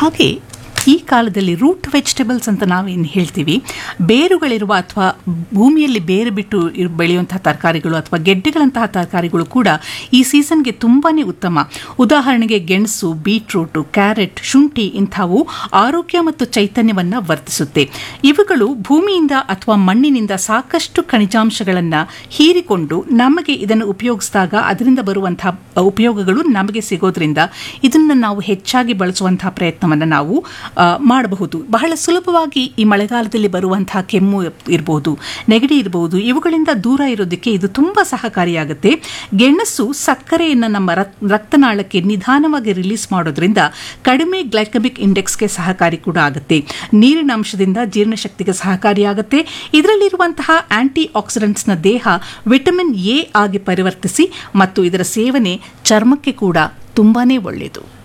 ಹಾಗೆ ಈ ಕಾಲದಲ್ಲಿ ರೂಟ್ ವೆಜಿಟೇಬಲ್ಸ್ ಅಂತ ನಾವೇನು ಹೇಳ್ತೀವಿ ಬೇರುಗಳಿರುವ ಅಥವಾ ಭೂಮಿಯಲ್ಲಿ ಬೇರು ಬಿಟ್ಟು ಇರ್- ಬೆಳೆಯುವಂತಹ ತರಕಾರಿಗಳು ಅಥವಾ ಗೆಡ್ಡೆಗಳಂತಹ ತರಕಾರಿಗಳು ಕೂಡ ಈ ಸೀಸನ್ಗೆ ತುಂಬಾನೇ ಉತ್ತಮ ಉದಾಹರಣೆಗೆ ಗೆಣಸು ಬೀಟ್ರೂಟು ಕ್ಯಾರೆಟ್ ಶುಂಠಿ ಇಂಥವು ಆರೋಗ್ಯ ಮತ್ತು ಚೈತನ್ಯವನ್ನು ವರ್ಧಿಸುತ್ತೆ ಇವುಗಳು ಭೂಮಿಯಿಂದ ಅಥವಾ ಮಣ್ಣಿನಿಂದ ಸಾಕಷ್ಟು ಖನಿಜಾಂಶಗಳನ್ನು ಹೀರಿಕೊಂಡು ನಮಗೆ ಇದನ್ನು ಉಪಯೋಗಿಸಿದಾಗ ಅದರಿಂದ ಬರುವಂತಹ ಉಪಯೋಗಗಳು ನಮಗೆ ಸಿಗೋದ್ರಿಂದ ಇದನ್ನು ನಾವು ಹೆಚ್ಚಾಗಿ ಬಳಸುವಂತಹ ಪ್ರಯತ್ನವನ್ನು ನಾವು ಆ, ಮಾಡಬಹುದು ಬಹಳ ಸುಲಭವಾಗಿ ಈ ಮಳೆಗಾಲದಲ್ಲಿ ಬರುವಂತಹ ಕೆಮ್ಮು ಇರಬಹುದು ನೆಗಡಿ ಇರಬಹುದು ಇವುಗಳಿಂದ ದೂರ ಇರೋದಕ್ಕೆ ಇದು ತುಂಬಾ ಸಹಕಾರಿಯಾಗುತ್ತೆ ಗೆಣಸು ಸಕ್ಕರೆಯನ್ನು ನಮ್ಮ ರಕ್- ರಕ್ತನಾಳಕ್ಕೆ ನಿಧಾನವಾಗಿ ರಿಲೀಸ್ ಮಾಡೋದ್ರಿಂದ ಕಡಿಮೆ ಗ್ಲೈಕಮಿಕ್ ಇಂಡೆಕ್ಸ್ಗೆ ಸಹಕಾರಿ ಕೂಡ ಆಗುತ್ತೆ ನೀರಿನ ಅಂಶದಿಂದ ಜೀರ್ಣಶಕ್ತಿಗೆ ಸಹಕಾರಿಯಾಗುತ್ತೆ ಇದರಲ್ಲಿರುವಂತಹ ಆಂಟಿ ಆಕ್ಸಿಡೆಂಟ್ಸ್ನ ದೇಹ ವಿಟಮಿನ್ ಎ ಆಗಿ ಪರಿವರ್ತಿಸಿ ಮತ್ತು ಇದರ ಸೇವನೆ ಚರ್ಮಕ್ಕೆ ಕೂಡ ತುಂಬಾನೇ ಒಳ್ಳೆಯದು